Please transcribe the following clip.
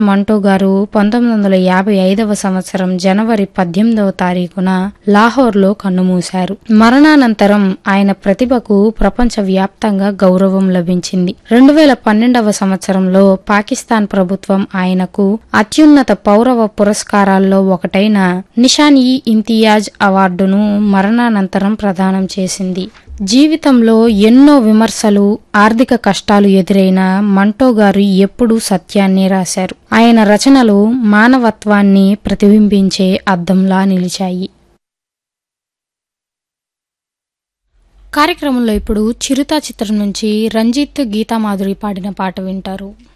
మంటో గారు పంతొమ్మిది వందల యాభై ఐదవ సంవత్సరం జనవరి పద్దెనిమిదవ తారీఖున లాహోర్లో కన్నుమూశారు మరణానంతరం ఆయన ప్రతిభకు ప్రపంచ వ్యాప్తంగా గౌరవం లభించింది రెండు వేల పన్నెండవ సంవత్సరంలో పాకిస్తాన్ ప్రభుత్వం ఆయనకు అత్యున్నత పౌరవ పురస్కారాల్లో ఒకటైన నిషాన్ ఈ ఇంతియాజ్ అవార్డును మరణానంతరం ప్రదానం చేసింది జీవితంలో ఎన్నో విమర్శలు ఆర్థిక కష్టాలు ఎదురైన మంటో గారు ఎప్పుడూ సత్యాన్నే రాశారు ఆయన రచనలు మానవత్వాన్ని ప్రతిబింబించే అద్దంలా నిలిచాయి కార్యక్రమంలో ఇప్పుడు చిరుత చిత్రం నుంచి రంజిత్ గీతామాధురి పాడిన పాట వింటారు